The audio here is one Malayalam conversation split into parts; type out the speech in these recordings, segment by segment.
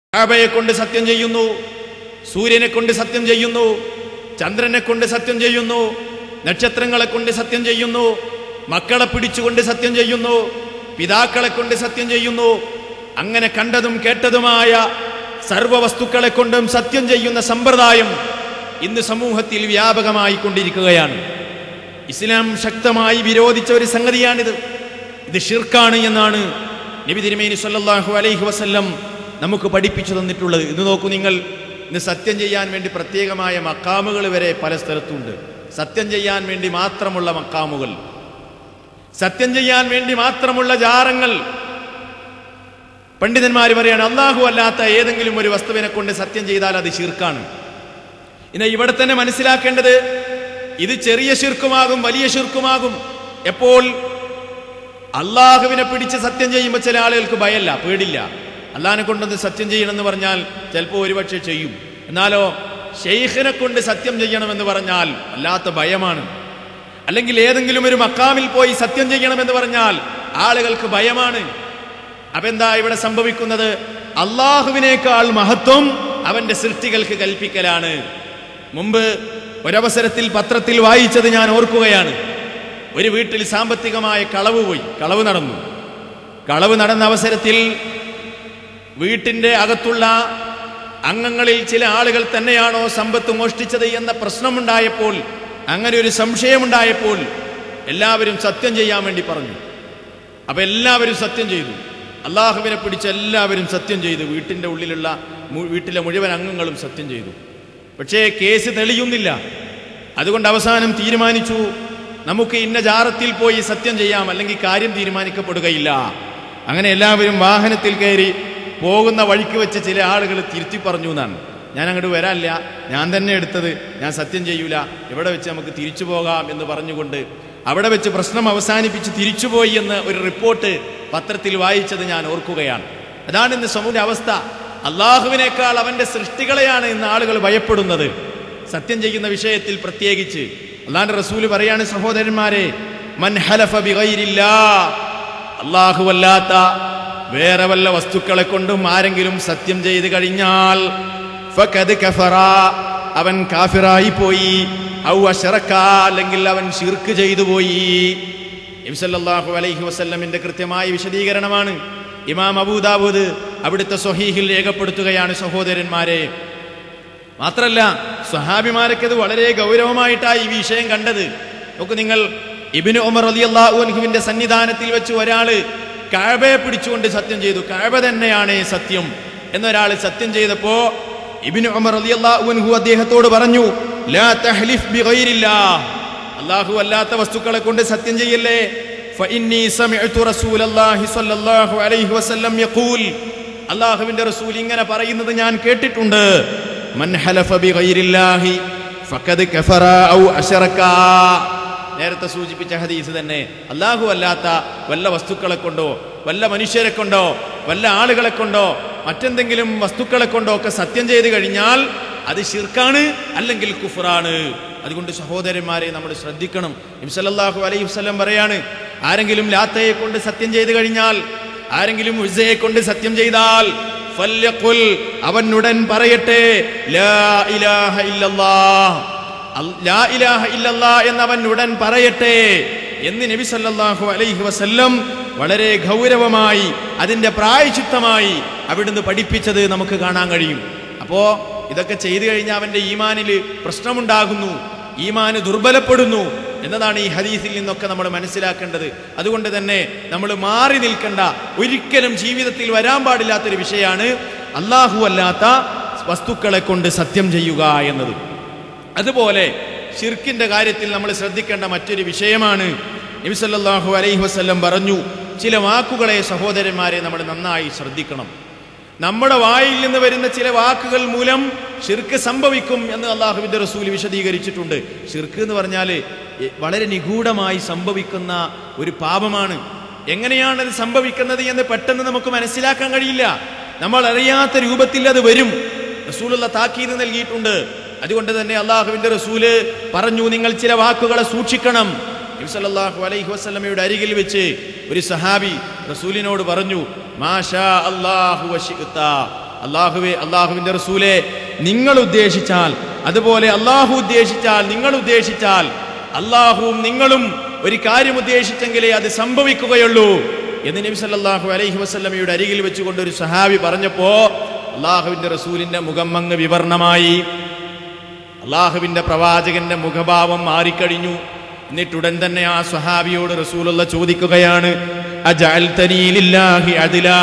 കാബയെ കൊണ്ട് സത്യം ചെയ്യുന്നു സൂര്യനെ കൊണ്ട് സത്യം ചെയ്യുന്നു ചന്ദ്രനെ കൊണ്ട് സത്യം ചെയ്യുന്നു നക്ഷത്രങ്ങളെ കൊണ്ട് സത്യം ചെയ്യുന്നു മക്കളെ പിടിച്ചുകൊണ്ട് സത്യം ചെയ്യുന്നു പിതാക്കളെ കൊണ്ട് സത്യം ചെയ്യുന്നു അങ്ങനെ കണ്ടതും കേട്ടതുമായ സർവ വസ്തുക്കളെ കൊണ്ടും സത്യം ചെയ്യുന്ന സമ്പ്രദായം ഇന്ന് സമൂഹത്തിൽ വ്യാപകമായി കൊണ്ടിരിക്കുകയാണ് ഇസ്ലാം ശക്തമായി വിരോധിച്ച ഒരു സംഗതിയാണിത് ഇത് ഷിർക്കാണ് എന്നാണ് നബി തിരുമേനി സല്ലല്ലാഹു അലൈഹി വസല്ലം നമുക്ക് പഠിപ്പിച്ചു തന്നിട്ടുള്ളത് ഇത് നോക്കൂ നിങ്ങൾ ഇന്ന് സത്യം ചെയ്യാൻ വേണ്ടി പ്രത്യേകമായ മക്കാമുകൾ വരെ പല സ്ഥലത്തുണ്ട് സത്യം ചെയ്യാൻ വേണ്ടി മാത്രമുള്ള മക്കാമുകൾ സത്യം ചെയ്യാൻ വേണ്ടി മാത്രമുള്ള ജാറങ്ങൾ പണ്ഡിതന്മാർ പറയാണ് അള്ളാഹു അല്ലാത്ത ഏതെങ്കിലും ഒരു വസ്തുവിനെ കൊണ്ട് സത്യം ചെയ്താൽ അത് ഷിർക്കാണ് ഇന്ന് ഇവിടെ തന്നെ മനസ്സിലാക്കേണ്ടത് ഇത് ചെറിയ ശിർക്കുമാകും വലിയ ശിർക്കുമാകും എപ്പോൾ അള്ളാഹുവിനെ പിടിച്ച് സത്യം ചെയ്യുമ്പോൾ ചില ആളുകൾക്ക് ഭയല്ല പേടില്ല അള്ളാഹിനെ കൊണ്ടൊന്ന് സത്യം ചെയ്യണമെന്ന് പറഞ്ഞാൽ ചിലപ്പോൾ ഒരുപക്ഷെ ചെയ്യും എന്നാലോ ഷെയ്ഖിനെ കൊണ്ട് സത്യം ചെയ്യണമെന്ന് പറഞ്ഞാൽ വല്ലാത്ത ഭയമാണ് അല്ലെങ്കിൽ ഏതെങ്കിലും ഒരു മക്കാമിൽ പോയി സത്യം ചെയ്യണമെന്ന് പറഞ്ഞാൽ ആളുകൾക്ക് ഭയമാണ് അപ്പൊ എന്താ ഇവിടെ സംഭവിക്കുന്നത് അള്ളാഹുവിനേക്കാൾ മഹത്വം അവന്റെ സൃഷ്ടികൾക്ക് കൽപ്പിക്കലാണ് മുമ്പ് ഒരവസരത്തിൽ പത്രത്തിൽ വായിച്ചത് ഞാൻ ഓർക്കുകയാണ് ഒരു വീട്ടിൽ സാമ്പത്തികമായ കളവ് പോയി കളവ് നടന്നു കളവ് നടന്ന അവസരത്തിൽ വീട്ടിന്റെ അകത്തുള്ള അംഗങ്ങളിൽ ചില ആളുകൾ തന്നെയാണോ സമ്പത്ത് മോഷ്ടിച്ചത് എന്ന പ്രശ്നമുണ്ടായപ്പോൾ അങ്ങനെ ഒരു സംശയമുണ്ടായപ്പോൾ എല്ലാവരും സത്യം ചെയ്യാൻ വേണ്ടി പറഞ്ഞു അപ്പൊ എല്ലാവരും സത്യം ചെയ്തു അള്ളാഹുവിനെ പിടിച്ച് എല്ലാവരും സത്യം ചെയ്തു വീട്ടിന്റെ ഉള്ളിലുള്ള മു- വീട്ടിലെ മുഴുവൻ അംഗങ്ങളും സത്യം ചെയ്തു പക്ഷേ കേസ് തെളിയുന്നില്ല അതുകൊണ്ട് അവസാനം തീരുമാനിച്ചു നമുക്ക് ഇന്ന ജാറത്തിൽ പോയി സത്യം ചെയ്യാം അല്ലെങ്കിൽ കാര്യം തീരുമാനിക്കപ്പെടുകയില്ല അങ്ങനെ എല്ലാവരും വാഹനത്തിൽ കയറി പോകുന്ന വഴിക്ക് വെച്ച് ചില ആളുകൾ തിരുത്തി പറഞ്ഞു എന്നാണ് ഞാൻ അങ്ങോട്ട് വരാനില്ല ഞാൻ തന്നെ എടുത്തത് ഞാൻ സത്യം ചെയ്യൂല ഇവിടെ വെച്ച് നമുക്ക് തിരിച്ചു പോകാം എന്ന് പറഞ്ഞുകൊണ്ട് അവിടെ വെച്ച് പ്രശ്നം അവസാനിപ്പിച്ച് തിരിച്ചുപോയി എന്ന് ഒരു റിപ്പോർട്ട് പത്രത്തിൽ വായിച്ചത് ഞാൻ ഓർക്കുകയാണ് അതാണ് ഇന്ന് സമൂഹ അവസ്ഥ അള്ളാഹുവിനേക്കാൾ അവന്റെ സൃഷ്ടികളെയാണ് ഇന്ന് ആളുകൾ ഭയപ്പെടുന്നത് സത്യം ചെയ്യുന്ന വിഷയത്തിൽ പ്രത്യേകിച്ച് അള്ളാന്റെ റസൂല് പറയാണ് സഹോദരന്മാരെ മൻ ഹലഫ ബിഗൈരില്ലാ അല്ലാഹുവല്ലാത്ത വേറെ വല്ല വസ്തുക്കളെ കൊണ്ടും ആരെങ്കിലും സത്യം ചെയ്ത് കഴിഞ്ഞാൽ ഫഖദ് കഫറ അവൻ കാഫിറായി പോയി ഔ അശറക്ക അല്ലെങ്കിൽ അവൻ ഷിർക്ക് ചെയ്തു പോയി നബിസല്ലാഹു അലൈഹി വസല്ലമിന്റെ കൃത്യമായ വിശദീകരണമാണ് ഇമാം അബൂദാബൂദ് അവിടുത്തെ സ്വഹീഹിൽ രേഖപ്പെടുത്തുകയാണ് സഹോദരന്മാരെ മാത്രല്ല സ്വഹാബിമാരൊക്കെ ഇത് വളരെ ഗൗരവമായിട്ടാണ് ഈ വിഷയം കണ്ടത് നോക്ക് നിങ്ങൾ ഇബിന് ഉമർ അലി അള്ളാഹുവിന്റെ സന്നിധാനത്തിൽ വെച്ച് ഒരാള് കഴബയെ പിടിച്ചുകൊണ്ട് സത്യം ചെയ്തു കഴബ തന്നെയാണ് സത്യം എന്നൊരാൾ സത്യം ചെയ്തപ്പോ ഇബിന് ഉമർ അലി അള്ളാഹു അദ്ദേഹത്തോട് പറഞ്ഞു ലാ തഹ്ലിഫ് ബിഗൈരില്ലാ അള്ളാഹു അല്ലാത്ത വസ്തുക്കളെ കൊണ്ട് സത്യം ചെയ്യല്ലേ فإني سمعت رسول الله صلى الله عليه وسلم يقول അള്ളാഹുവിന്റെ റസൂൽ ഇങ്ങനെ പറയുന്നത് ഞാൻ കേട്ടിട്ടുണ്ട് മൻ ഹലഫ ബിഗൈരില്ലാഹി ഫഖദ് കഫറ ഔ അശറക നേരത്തെ സൂചിപ്പിച്ച ഹദീസ് തന്നെ അള്ളാഹു അല്ലാത്ത വല്ല വസ്തുക്കളെ കൊണ്ടോ വല്ല മനുഷ്യരെ കൊണ്ടോ വല്ല ആളുകളെ കൊണ്ടോ മറ്റെന്തെങ്കിലും വസ്തുക്കളെ കൊണ്ടോ ഒക്കെ സത്യം ചെയ്ത് കഴിഞ്ഞാൽ അത് ഷിർക്കാണ് അല്ലെങ്കിൽ കുഫറാണ് അതുകൊണ്ട് സഹോദരന്മാരെ നമ്മൾ ശ്രദ്ധിക്കണം നബിസല്ലാഹു അലൈഹി വസല്ലം പറയാണ് ആരെങ്കിലും ലാത്തയെ കൊണ്ട് സത്യം ചെയ്ത് കഴിഞ്ഞാൽ ആരെങ്കിലും ഉസ്സയെ കൊണ്ട് സത്യം ചെയ്താൽ ഫല്യഖുൽ അവൻ ഉടൻ പറയട്ടെ ലാ ഇലാഹ ഇല്ലല്ലാഹ് അൽ- ലാ ഇലാഹ ഇല്ലല്ലാ എന്നവൻ ഉടൻ പറയട്ടെ എന്ന് നബി സല്ലല്ലാഹു അലൈഹി വസല്ലം വളരെ ഗൗരവമായി അതിന്റെ പ്രായച്ചിത്തമായി അവിടുന്ന് പഠിപ്പിച്ചത് നമുക്ക് കാണാൻ കഴിയും അപ്പോ ഇതൊക്കെ ചെയ്തു കഴിഞ്ഞാൽ അവന്റെ ഈമാനിൽ പ്രശ്നമുണ്ടാകുന്നു ഈമാന് ദുർബലപ്പെടുന്നു എന്നതാണ് ഈ ഹദീസിൽ നിന്നൊക്കെ നമ്മൾ മനസ്സിലാക്കേണ്ടത് അതുകൊണ്ട് തന്നെ നമ്മൾ മാറി നിൽക്കേണ്ട ഒരിക്കലും ജീവിതത്തിൽ വരാൻ പാടില്ലാത്തൊരു വിഷയമാണ് അല്ലാഹു അല്ലാത്ത വസ്തുക്കളെ കൊണ്ട് സത്യം ചെയ്യുക എന്നത് അതുപോലെ ഷിർക്കിന്റെ കാര്യത്തിൽ നമ്മൾ ശ്രദ്ധിക്കേണ്ട മറ്റൊരു വിഷയമാണ് നബിസല്ലാഹു അലൈഹി വസല്ലം പറഞ്ഞു ചില വാക്കുകളെ സഹോദരന്മാരെ നമ്മൾ നന്നായി ശ്രദ്ധിക്കണം നമ്മുടെ വായിൽ നിന്ന് വരുന്ന ചില വാക്കുകൾ മൂലം ഷിർക്ക് സംഭവിക്കും എന്ന് അള്ളാഹുവിന്റെ റസൂൽ വിശദീകരിച്ചിട്ടുണ്ട് ഷിർക്ക് എന്ന് പറഞ്ഞാൽ വളരെ നിഗൂഢമായി സംഭവിക്കുന്ന ഒരു പാപമാണ് എങ്ങനെയാണ് അത് സംഭവിക്കുന്നത് എന്ന് പെട്ടെന്ന് നമുക്ക് മനസ്സിലാക്കാൻ കഴിയില്ല നമ്മൾ അറിയാത്ത രൂപത്തിൽ അത് വരും റസൂലുള്ള താക്കീത് നൽകിയിട്ടുണ്ട് അതുകൊണ്ട് തന്നെ അള്ളാഹുവിന്റെ റസൂല് പറഞ്ഞു നിങ്ങൾ ചില വാക്കുകളെ സൂക്ഷിക്കണം നബി സല്ലല്ലാഹു അലൈഹി വസല്ലമയുടെ അരികിൽ വെച്ച് ഒരു സഹാബി റസൂലിനോട് പറഞ്ഞു മാഷാ അല്ലാഹു വശിഅ്ത അള്ളാഹുവെ അള്ളാഹുവിന്റെ റസൂലെ നിങ്ങൾ ഉദ്ദേശിച്ചാൽ അതുപോലെ അള്ളാഹു ഉദ്ദേശിച്ചാൽ നിങ്ങൾ ഉദ്ദേശിച്ചാൽ അള്ളാഹുവും നിങ്ങളും ഒരു കാര്യം ഉദ്ദേശിച്ചെങ്കിലേ അത് സംഭവിക്കുകയുള്ളൂ എന്ന് നബി സല്ലല്ലാഹു അലൈഹി വസല്ലമയുടെ അരികിൽ വെച്ചുകൊണ്ട് ഒരു സഹാബി പറഞ്ഞപ്പോ അള്ളാഹുവിന്റെ റസൂലിന്റെ മുഖം അങ്ങ് വിവരണമായി അള്ളാഹുവിന്റെ പ്രവാചകന്റെ മുഖഭാവം മാറിക്കഴിഞ്ഞു എന്നിട്ടുടൻ തന്നെ ആ സ്വഹാബിയോട് റസൂലുള്ള ചോദിക്കുകയാണ് അജഅൽതനീ ലില്ലാഹി അദിലാ.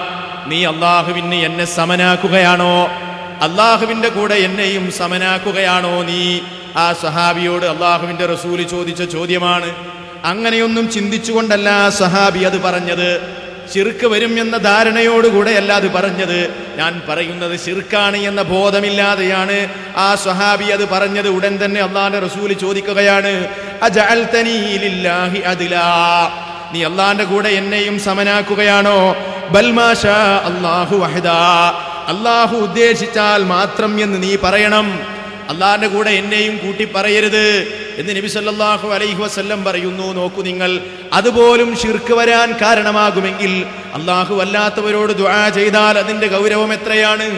നീ അള്ളാഹുവിന് എന്നെ സമനാക്കുകയാണോ അള്ളാഹുവിന്റെ കൂടെ എന്നെയും സമനാക്കുകയാണോ നീ ആ സ്വഹാബിയോട് അള്ളാഹുവിന്റെ റസൂല് ചോദിച്ച ചോദ്യമാണ് അങ്ങനെയൊന്നും ചിന്തിച്ചുകൊണ്ടല്ല ആ സ്വഹാബി അത് പറഞ്ഞത് ശിർക്ക് വരും എന്ന ധാരണയോടുകൂടെയല്ല അത് പറഞ്ഞത് ഞാൻ പറയുന്നത് ശിർക്കാണ് എന്ന ബോധമില്ലാതെയാണ് ആ സ്വഹാബി അത് പറഞ്ഞത് ഉടൻ തന്നെ അള്ളാന്റെ റസൂല് ചോദിക്കുകയാണ് അജഅൽതനീ ലില്ലാഹി അദിലാ. നീ അള്ളാന്റെ കൂടെ എന്നെയും സമനാക്കുകയാണോ ബൽമാഷ അള്ളാഹു വഹദാ അള്ളാഹു ഉദ്ദേശിച്ചാൽ മാത്രം എന്ന് നീ പറയണം അള്ളാന്റെ കൂടെ എന്നെയും കൂട്ടി പറയരുത് എന്ന് നബി സല്ലല്ലാഹു അലൈഹി വസല്ലം പറയുന്നു നോക്കൂ നിങ്ങൾ അതുപോലും ഷിർക്ക് വരാൻ കാരണമാകുമെങ്കിൽ അള്ളാഹു അല്ലാത്തവരോട് ദുആ ചെയ്താൽ അതിന്റെ ഗൗരവം എത്രയാണ്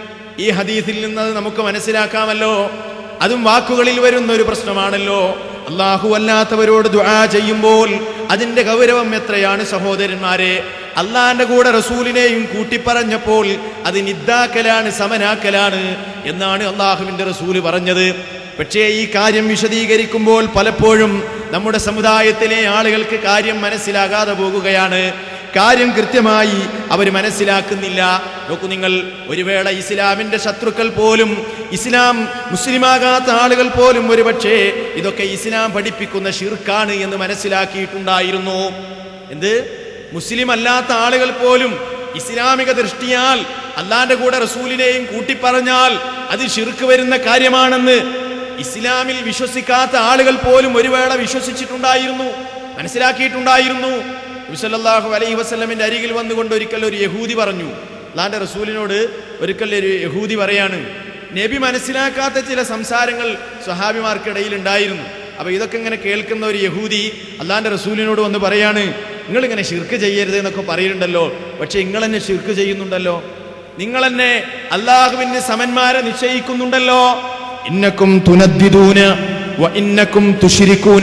ഈ ഹദീസിൽ നിന്ന് അത് നമുക്ക് മനസ്സിലാക്കാമല്ലോ അതും വാക്കുകളിൽ വരുന്ന ഒരു പ്രശ്നമാണല്ലോ അള്ളാഹു അല്ലാത്തവരോട് ദുആ ചെയ്യുമ്പോൾ അതിന്റെ ഗൗരവം എത്രയാണ് സഹോദരന്മാരെ അള്ളാന്റെ കൂടെ റസൂലിനെയും കൂട്ടിപ്പറഞ്ഞപ്പോൾ അത് നിദ്ദാക്കലാണ് സമനാക്കലാണ് എന്നാണ് അള്ളാഹുവിന്റെ റസൂല് പറഞ്ഞത് പക്ഷേ ഈ കാര്യം വിശദീകരിക്കുമ്പോൾ പലപ്പോഴും നമ്മുടെ സമുദായത്തിലെ ആളുകൾക്ക് കാര്യം മനസ്സിലാകാതെ പോകുകയാണ് കാര്യം കൃത്യമായി അവർ മനസ്സിലാക്കുന്നില്ല നോക്കൂ നിങ്ങൾ ഒരു വേള ഇസ്ലാമിന്റെ ശത്രുക്കൾ പോലും ഇസ്ലാം മുസ്ലിമാകാത്ത ആളുകൾ പോലും ഒരുപക്ഷേ ഇതൊക്കെ ഇസ്ലാം പഠിപ്പിക്കുന്ന ഷിർക്കാണ് എന്ന് മനസ്സിലാക്കിയിട്ടുണ്ടായിരുന്നു എന്ത് മുസ്ലിം അല്ലാത്ത ആളുകൾ പോലും ഇസ്ലാമിക ദൃഷ്ടിയാൽ അള്ളാന്റെ കൂടെ റസൂലിനെയും കൂട്ടിപ്പറഞ്ഞാൽ അത് ഷിർക്ക് വരുന്ന കാര്യമാണെന്ന് ഇസ്ലാമിൽ വിശ്വസിക്കാത്ത ആളുകൾ പോലും ഒരു വേള വിശ്വസിച്ചിട്ടുണ്ടായിരുന്നു മനസ്സിലാക്കിയിട്ടുണ്ടായിരുന്നു നബിസല്ലാഹു അലൈഹി വസ്ലമിന്റെ അരികിൽ വന്നുകൊണ്ട് ഒരിക്കൽ ഒരു യഹൂദി പറഞ്ഞു അള്ളാന്റെ റസൂലിനോട് ഒരിക്കൽ ഒരു യഹൂദി പറയാണ് നബി മനസ്സിലാക്കാത്ത ചില സംസാരങ്ങൾ സ്വഹാബിമാർക്കിടയിൽ ഉണ്ടായിരുന്നു അപ്പൊ ഇതൊക്കെ ഇങ്ങനെ കേൾക്കുന്ന ഒരു യഹൂദി അള്ളാന്റെ റസൂലിനോട് വന്ന് പറയാണ് നിങ്ങൾ ഇങ്ങനെ ഷിർക്ക് ചെയ്യരുത് എന്നൊക്കെ പറയുന്നുണ്ടല്ലോ പക്ഷെ നിങ്ങൾ എന്നെ ഷിർക്ക് ചെയ്യുന്നുണ്ടല്ലോ നിങ്ങൾ എന്നെ അള്ളാഹുവിന് സമന്മാരെ നിശ്ചയിക്കുന്നുണ്ടല്ലോ ഇന്നക്കും തുനദ്ദിദൂന വ ഇന്നക്കും തുഷിരിക്കൂന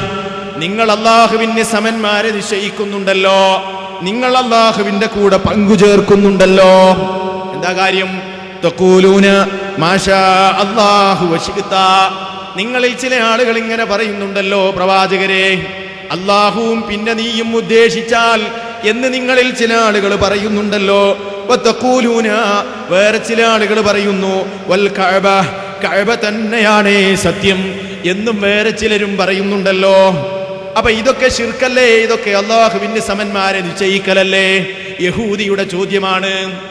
നിങ്ങൾ അള്ളാഹുവിന് സമന്മാരെ നിശ്ചയിക്കുന്നുണ്ടല്ലോ നിങ്ങൾ അള്ളാഹുവിന്റെ കൂടെ പങ്കുചേർക്കുന്നുണ്ടല്ലോ എന്താ കാര്യം തഖൂലൂന മാഷാ അല്ലാഹു വശിക്ത നിങ്ങളിൽ ചില ആളുകൾ ഇങ്ങനെ പറയുന്നുണ്ടല്ലോ പ്രവാചകരെ അള്ളാഹുവും പിന്നെ നീയും ഉദ്ദേശിച്ചാൽ എന്ന് നിങ്ങളിൽ ചില ആളുകൾ പറയുന്നുണ്ടല്ലോ വത്തഖൂലൂന വേറെ ചില ആളുകൾ പറയുന്നു വൽ കഅബ കഅബ തന്നെയാണ് സത്യം എന്നും വേറെ ചിലരും പറയുന്നുണ്ടല്ലോ അപ്പൊ ഇതൊക്കെ ശിർക്കല്ലേ ഇതൊക്കെ അള്ളാഹുവിന്റെ സമന്മാരെ നിശ്ചയിക്കലല്ലേ യഹൂദിയുടെ ചോദ്യമാണ്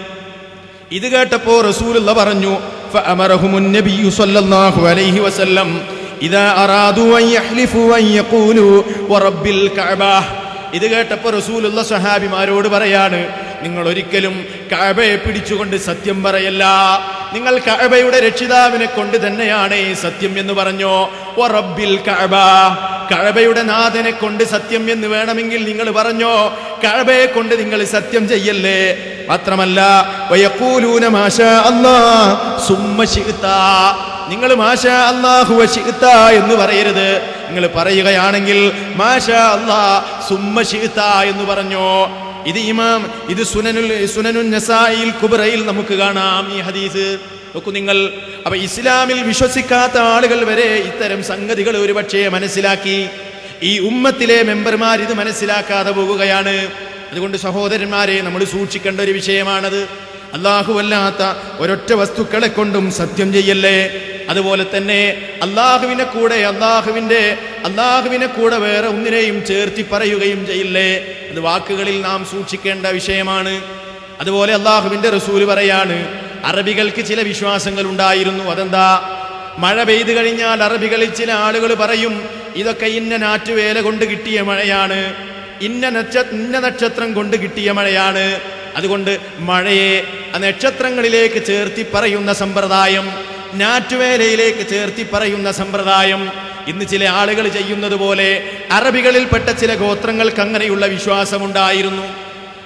ഇത് കേട്ടപ്പോ റസൂലുള്ള പറഞ്ഞു فأمرهم النبي صلى الله عليه وسلم إذا أرادوا أن يحلفوا أن يقولوا ورب الكعبة ഇത് കേട്ടപ്പോ റസൂലുള്ള സഹാബിമാരോട് പറയാണ് നിങ്ങൾ ഒരിക്കലും കഅബയെ പിടിച്ചുകൊണ്ട് സത്യം പറയല്ല നിങ്ങൾ കഅബയുടെ രക്ഷിതാവിനെ കൊണ്ട് തന്നെയാണ് ഈ സത്യം എന്ന് പറഞ്ഞോ "വ റബ്ബിൽ കഅബ കഅബയുടെ നാഥനെ കൊണ്ട് സത്യം എന്ന് വേണമെങ്കിൽ നിങ്ങൾ പറഞ്ഞോ കഅബയെ കൊണ്ട് നിങ്ങൾ സത്യം ചെയ്യല്ലേ മാത്രമല്ല വയഖൂലൂന മാഷാ അല്ലാഹ് സുമ്മ ശിഅ്ത നിങ്ങൾ മാഷാ അല്ലാഹു വശിഅ്ത എന്ന് പറയരുത് നിങ്ങൾ പറയുകയാണെങ്കിൽ മാഷാ അല്ലാ സുമ്മ ശിഅ്ത എന്ന് പറഞ്ഞോ ഇത് ഇമാം ഇത് സുനനുൽ സുനനുൻ നസായിൽ കുബ്രയിൽ നമുക്ക് കാണാം ഈ ഹദീസ് നോക്കൂ നിങ്ങൾ അപ്പൊ ഇസ്ലാമിൽ വിശ്വസിക്കാത്ത ആളുകൾ വരെ ഇത്തരം സംഗതികൾ ഒരുപക്ഷെ മനസ്സിലാക്കി ഈ ഉമ്മത്തിലെ മെമ്പർമാർ ഇത് മനസ്സിലാക്കാതെ പോകുകയാണ് അതുകൊണ്ട് സഹോദരന്മാരെ നമ്മൾ സൂക്ഷിക്കേണ്ട ഒരു വിഷയമാണത് അല്ലാഹുവല്ലാത്ത ഒരൊറ്റ വസ്തുക്കളെ കൊണ്ടും സത്യം ചെയ്യല്ലേ അതുപോലെ തന്നെ അള്ളാഹുവിനെ കൂടെ അള്ളാഹുവിന്റെ അള്ളാഹുവിനെ കൂടെ വേറെ ഒന്നിനെയും ചേർത്തി പറയുകയും ചെയ്യില്ലേ അത് വാക്കുകളിൽ നാം സൂക്ഷിക്കേണ്ട വിഷയമാണ് അതുപോലെ അള്ളാഹുവിന്റെ റസൂല് പറയാണ് അറബികൾക്ക് ചില വിശ്വാസങ്ങൾ ഉണ്ടായിരുന്നു അതെന്താ മഴ പെയ്തു കഴിഞ്ഞാൽ അറബികളിൽ ചില ആളുകൾ പറയും ഇതൊക്കെ ഇന്ന നാറ്റുവേല കൊണ്ട് കിട്ടിയ മഴയാണ് ഇന്ന നക്ഷ ഇന്ന നക്ഷത്രം കൊണ്ട് കിട്ടിയ മഴയാണ് അതുകൊണ്ട് മഴയെ ആ നക്ഷത്രങ്ങളിലേക്ക് ചേർത്തി പറയുന്ന സമ്പ്രദായം നാറ്റുവേലയിലേക്ക് ചേർത്തി പറയുന്ന സമ്പ്രദായം ഇന്ന് ചില ആളുകൾ ചെയ്യുന്നത് പോലെ അറബികളിൽപ്പെട്ട ചില ഗോത്രങ്ങൾക്ക് അങ്ങനെയുള്ള വിശ്വാസമുണ്ടായിരുന്നു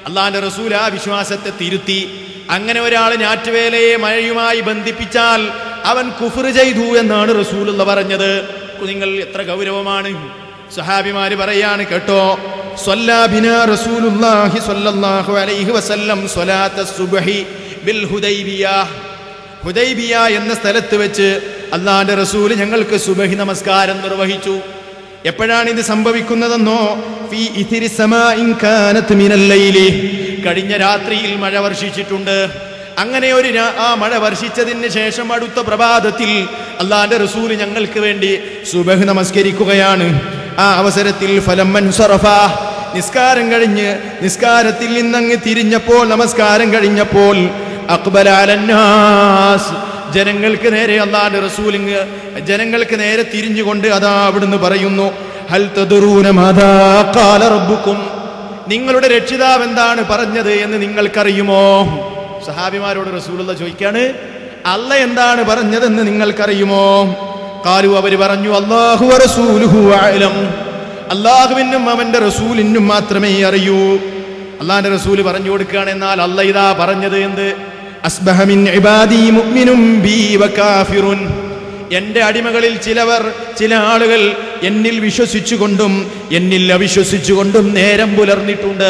അള്ളാന്റെ റസൂൽ ആ വിശ്വാസത്തെ തിരുത്തി അങ്ങനെ ഒരാൾ ഞാറ്റുവേലയെ മഴയുമായി ബന്ധിപ്പിച്ചാൽ അവൻ കുഫർ ചെയ്തു എന്നാണ് റസൂലുള്ള പറഞ്ഞത് നിങ്ങൾ എത്ര ഗൗരവമാണ് സഹാബിമാര് പറയാണ് കേട്ടോ സ്വല്ലാബിന റസൂലുള്ളാഹി സ്വല്ലല്ലാഹു അലൈഹി വസല്ലം സ്വലാത്ത സുബ്ഹി ബിൽ ഹുദൈബിയ ഹുദൈബിയ എന്ന സ്ഥലത്ത് വെച്ച് അള്ളാന്റെ റസൂല് ഞങ്ങൾക്ക് സുബഹി നമസ്കാരം നിർവഹിച്ചു എപ്പോഴാണ് ഇത് സംഭവിക്കുന്നതെന്നോ ഫീ ഇഥിരി സമാഇൻ കാനത്ത് മിനൽ ലൈലി. കഴിഞ്ഞ രാത്രിയിൽ മഴ വർഷിച്ചിട്ടുണ്ട് അങ്ങനെ ഒരു രാ- ആ മഴ വർഷിച്ചതിന് ശേഷം അടുത്ത പ്രഭാതത്തിൽ അള്ളാന്റെ റസൂല് ഞങ്ങൾക്ക് വേണ്ടി സുബഹ് നമസ്കരിക്കുകയാണ് ആ അവസരത്തിൽ ഫലമ്മൻ സറഫ നിസ്കാരം കഴിഞ്ഞ് നിസ്കാരത്തിൽ നിന്നങ്ങ് തിരിഞ്ഞപ്പോൾ നമസ്കാരം കഴിഞ്ഞപ്പോൾ അക്ബല അലന്നാസ് ജനങ്ങൾക്ക് നേരെ അള്ളാന്റെ റസൂലിങ് ജനങ്ങൾക്ക് നേരെ തിരിഞ്ഞുകൊണ്ട് അതാ അവിടുന്ന് പറയുന്നു ഹൽ തദ്റൂന മാതാ ഖാല റബ്ബുക്കും നിങ്ങളുടെ രക്ഷിതാവ് എന്താണ് പറഞ്ഞത് എന്ന് നിങ്ങൾക്കറിയുമോ സഹാബിമാരോട് റസൂലുള്ള ചോദിക്കാണ് അല്ല എന്താണ് പറഞ്ഞതെന്ന് നിങ്ങൾക്കറിയുമോ കാലു അവര് പറഞ്ഞു അള്ളാഹു റസൂലുഹു അലം അള്ളാഹുവിനും അവന്റെ റസൂലിനും മാത്രമേ അറിയൂ അള്ളാന്റെ റസൂല് പറഞ്ഞു കൊടുക്കുകയാണ് എന്നാൽ അല്ല ഇതാ പറഞ്ഞത് എന്ത് അസ്ബഹ മിൻ ഇബാദി മുഅ്മിനും ബി വകാഫിറുൻ എന്റെ അടിമകളിൽ ചിലവർ ചില ആളുകൾ എന്നിൽ വിശ്വസിച്ചുകൊണ്ടും എന്നിൽ അവിശ്വസിച്ചുകൊണ്ടും നേരം പുലർന്നിട്ടുണ്ട്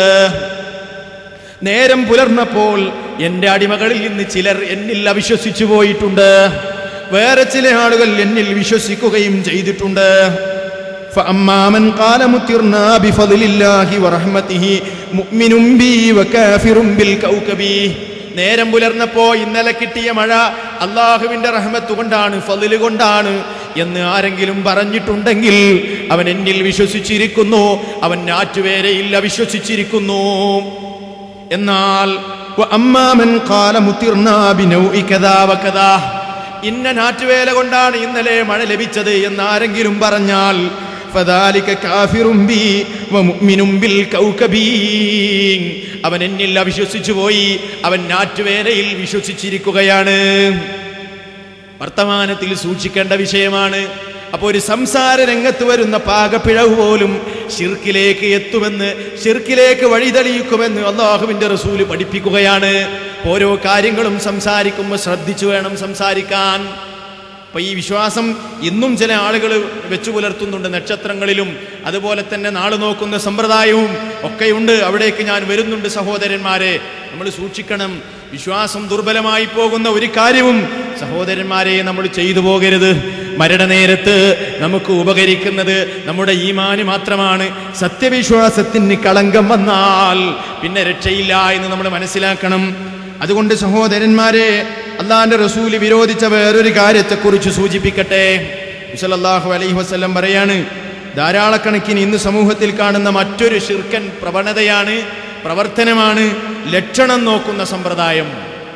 നേരം പുലർന്നപ്പോൾ എന്റെ അടിമകളിൽ നിന്ന് ചിലർ എന്നിൽ അവിശ്വസിച്ചു പോയിട്ടുണ്ട് വേറെ ചില ആളുകൾ എന്നിൽ വിശ്വസിക്കുകയും ചെയ്തിട്ടുണ്ട് فأما من قال مترنا بفضل الله ورحمته مؤمن بي وكافر بالكوكب നേരം പുലർന്നപ്പോ ഇന്നലെ കിട്ടിയ മഴ അള്ളാഹുവിന്റെ റഹ്മത്ത് കൊണ്ടാണ് ഫതില് കൊണ്ടാണ് എന്ന് ആരെങ്കിലും പറഞ്ഞിട്ടുണ്ടെങ്കിൽ അവൻ എന്നിൽ വിശ്വസിച്ചിരിക്കുന്നു അവൻ നാറ്റുവേരയിൽ അവിശ്വസിച്ചിരിക്കുന്നു എന്നാൽ وأما من قال مطرنا بنوء كذا وكذا ഇന്ന നാറ്റുവേല കൊണ്ടാണ് ഇന്നലെ മഴ ലഭിച്ചത് എന്ന് ആരെങ്കിലും പറഞ്ഞാൽ فذلك كافر بي ومؤمن بالكوكب അവൻ എന്നിൽ അവിശ്വസിച്ചു പോയി അവൻ നാറ്റുവേലയിൽ വിശ്വസിച്ചിരിക്കുകയാണ് വർത്തമാനത്തിൽ സൂക്ഷിക്കേണ്ട വിഷയമാണ് അപ്പോൾ ഒരു സംസാര രംഗത്ത് വരുന്ന പാകപ്പിഴവ് പോലും ഷിർക്കിലേക്ക് എത്തുമെന്ന് ഷിർക്കിലേക്ക് വഴിതെളിയിക്കുമെന്ന് അള്ളാഹുവിന്റെ റസൂല് പഠിപ്പിക്കുകയാണ് ഓരോ കാര്യങ്ങളും സംസാരിക്കുമ്പോൾ ശ്രദ്ധിച്ചു വേണം സംസാരിക്കാൻ അപ്പൊ ഈ വിശ്വാസം ഇന്നും ചില ആളുകൾ വെച്ചു പുലർത്തുന്നുണ്ട് നക്ഷത്രങ്ങളിലും അതുപോലെ തന്നെ നാള് നോക്കുന്ന സമ്പ്രദായവും ഒക്കെയുണ്ട് അവിടേക്ക് ഞാൻ വരുന്നുണ്ട് സഹോദരന്മാരെ നമ്മൾ സൂക്ഷിക്കണം വിശ്വാസം ദുർബലമായി പോകുന്ന ഒരു കാര്യവും സഹോദരന്മാരെ നമ്മൾ ചെയ്തു പോകരുത് മരണനേരത്ത് നമുക്ക് ഉപകരിക്കുന്നത് നമ്മുടെ ഈമാന് മാത്രമാണ് സത്യവിശ്വാസത്തിന് കളങ്കം വന്നാൽ പിന്നെ രക്ഷയില്ല എന്ന് നമ്മൾ മനസ്സിലാക്കണം അതുകൊണ്ട് സഹോദരന്മാരെ അള്ളാന്റെ റസൂല് വിരോധിച്ച വേറൊരു കാര്യത്തെക്കുറിച്ച് സൂചിപ്പിക്കട്ടെ സല്ലല്ലാഹു അലൈഹി വസല്ലം പറയാണ് ധാരാളക്കണക്കിന് ഇന്ന് സമൂഹത്തിൽ കാണുന്ന മറ്റൊരു ശിർക്കൻ പ്രവണതയാണ് പ്രവർത്തനമാണ് ലക്ഷണം നോക്കുന്ന സമ്പ്രദായം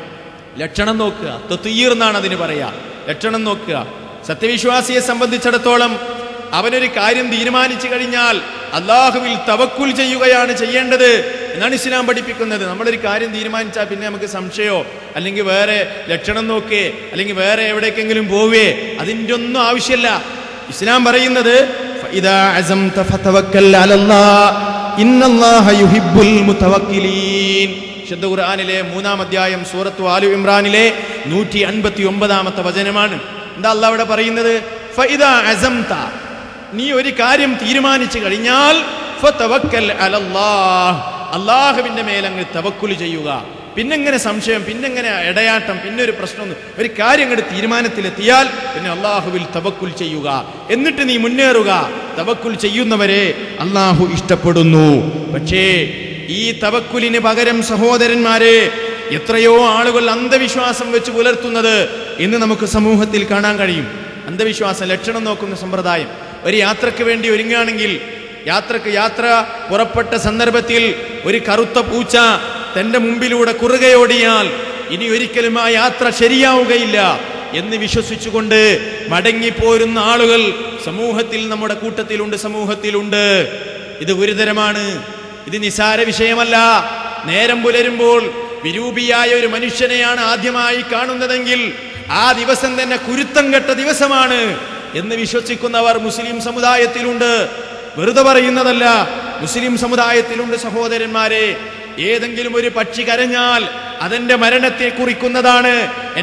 ലക്ഷണം നോക്കുക തൊത്തീർ എന്നാണ് അതിന് പറയാ ലക്ഷണം നോക്കുക സത്യവിശ്വാസിയെ സംബന്ധിച്ചിടത്തോളം അവനൊരു കാര്യം തീരുമാനിച്ചു കഴിഞ്ഞാൽ അള്ളാഹുവിൽ തവക്കുൽ ചെയ്യുകയാണ് ചെയ്യേണ്ടത് എന്നാണ് ഇസ്ലാം പഠിപ്പിക്കുന്നത് നമ്മളൊരു കാര്യം തീരുമാനിച്ചാൽ പിന്നെ നമുക്ക് സംശയമോ അല്ലെങ്കിൽ വേറെ ലക്ഷണം നോക്കേ അല്ലെങ്കിൽ വേറെ എവിടേക്കെങ്കിലും പോവേ അതിൻ്റെ ഒന്നും ആവശ്യമില്ല ഇസ്ലാം പറയുന്നത് "ഫഇദാ അസംത ഫതവക്കൽ അലല്ലാഹ്. ഇന്നല്ലാഹ യുഹിബ്ബുൽ മുതവക്കിലീൻ വിശുദ്ധ ഖുർആനിലെ മൂന്നാം അധ്യായം സൂറത്തു ആലു ഇമ്രാനിലെ നൂറ്റി അൻപത്തി ഒമ്പതാമത്തെ വചനമാണ് എന്താ അല്ല അവിടെ പറയുന്നത് "ഫഇദാ അസംത നീ ഒരു കാര്യം തീരുമാനിച്ചു കഴിഞ്ഞാൽ ഫതവക്കൽ അലല്ലാഹ്. അള്ളാഹുവിന്റെ മേലങ്ങ് തവക്കുൽ ചെയ്യുക പിന്നെങ്ങനെ സംശയം പിന്നെങ്ങനെ ഇടയാട്ടം പിന്നെ ഒരു പ്രശ്നമൊന്നും ഒരു കാര്യം അങ്ങോട്ട് തീരുമാനത്തിലെത്തിയാൽ പിന്നെ അള്ളാഹുവിൽ തവക്കുൽ ചെയ്യുക എന്നിട്ട് നീ മുന്നേറുക തവക്കുൽ ചെയ്യുന്നവരെ അള്ളാഹു ഇഷ്ടപ്പെടുന്നു പക്ഷേ ഈ തവക്കുലിന് പകരം സഹോദരന്മാരെ എത്രയോ ആളുകൾ അന്ധവിശ്വാസം വെച്ച് പുലർത്തുന്നത് ഇന്ന് നമുക്ക് സമൂഹത്തിൽ കാണാൻ കഴിയും അന്ധവിശ്വാസം ലക്ഷണം നോക്കുന്ന സമ്പ്രദായം ഒരു യാത്രക്ക് വേണ്ടി ഒരുങ്ങുകയാണെങ്കിൽ യാത്രക്ക് യാത്ര പുറപ്പെട്ട സന്ദർഭത്തിൽ ഒരു കറുത്ത പൂച്ച തന്റെ മുമ്പിലൂടെ കുറുകയോടിയാൽ ഇനി ഒരിക്കലും ആ യാത്ര ശരിയാവുകയില്ല എന്ന് വിശ്വസിച്ചുകൊണ്ട് മടങ്ങിപ്പോരുന്ന ആളുകൾ സമൂഹത്തിൽ നമ്മുടെ കൂട്ടത്തിലുണ്ട് സമൂഹത്തിലുണ്ട് ഇത് ഗുരുതരമാണ് ഇത് നിസാര വിഷയമല്ല നേരം പുലരുമ്പോൾ വിരൂപിയായ ഒരു മനുഷ്യനെയാണ് ആദ്യമായി കാണുന്നതെങ്കിൽ ആ ദിവസം തന്നെ കുരുത്തം കെട്ട ദിവസമാണ് എന്ന് വിശ്വസിക്കുന്നവർ മുസ്ലിം സമുദായത്തിലുണ്ട് വെറുതെ പറയുന്നതല്ല മുസ്ലിം സമുദായത്തിലുണ്ട് സഹോദരന്മാരെ ഏതെങ്കിലും ഒരു പക്ഷി കരഞ്ഞാൽ അതെന്റെ മരണത്തെ കുറിക്കുന്നതാണ്